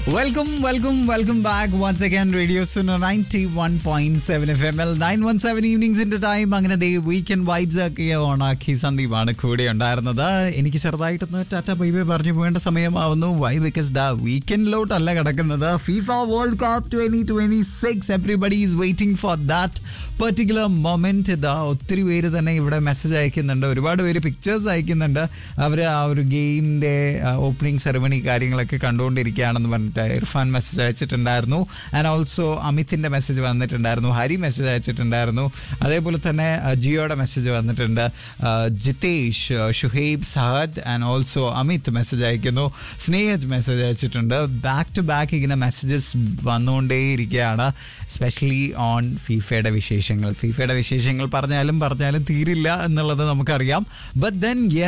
welcome welcome welcome back once again radio Suno ninety one point seven F M L nine one seven ഈവനിങ്സിന്റെ time അങ്ങനെ ദേ weekend vibes ഒക്കെ ഓണാക്കി സന്ദീപാണ് കൂടെ ഉണ്ടായിരുന്നത് എനിക്ക് ചെറുതായിട്ടൊന്ന് ടാറ്റ ബൈബൈ പറഞ്ഞു പോകേണ്ട സമയമാവുന്നു വൈ ബിക്കോസ് ദ വീക്കെൻഡിലോട്ടല്ല കിടക്കുന്നത് FIFA world cup twenty twenty six everybody is waiting for that particular moment ഇതാ ഒത്തിരി പേര് തന്നെ ഇവിടെ മെസ്സേജ് അയക്കുന്നുണ്ട് ഒരുപാട് പേര് പിക്ചേഴ്സ് അയക്കുന്നുണ്ട് അവർ ആ ഒരു ഗെയിമിന്റെ ഓപ്പണിംഗ് സെറമണി കാര്യങ്ങളൊക്കെ കണ്ടുകൊണ്ടിരിക്കുകയാണെന്ന് പറഞ്ഞിട്ട് ഇർഫാൻ മെസ്സേജ് അയച്ചിട്ടുണ്ടായിരുന്നു ആൻഡ് ഓൾസോ അമിത്തിന്റെ മെസ്സേജ് വന്നിട്ടുണ്ടായിരുന്നു ഹരി മെസ്സേജ് അയച്ചിട്ടുണ്ടായിരുന്നു അതേപോലെ തന്നെ ആ, ജിയോയുടെ മെസ്സേജ് വന്നിട്ടുണ്ട് ആ, ജിതേഷ് ആ, Shuhaib Sahad and also Amit message അയക്കുന്നു സ്നേഹജ് മെസ്സേജ് അയച്ചിട്ടുണ്ട് ബാക്ക് ടു ബാക്ക് ഇങ്ങനെ മെസ്സേജസ് വന്നുകൊണ്ടേയിരിക്കുകയാണ് സ്പെഷ്യലി ഓൺ ഫീഫയുടെ വിശേഷങ്ങൾ ഫീഫയുടെ വിശേഷങ്ങൾ പറഞ്ഞാലും പറഞ്ഞാലും തീരില്ല എന്നുള്ളത് നമുക്കറിയാം ബട്ട് ദെൻ യെസ്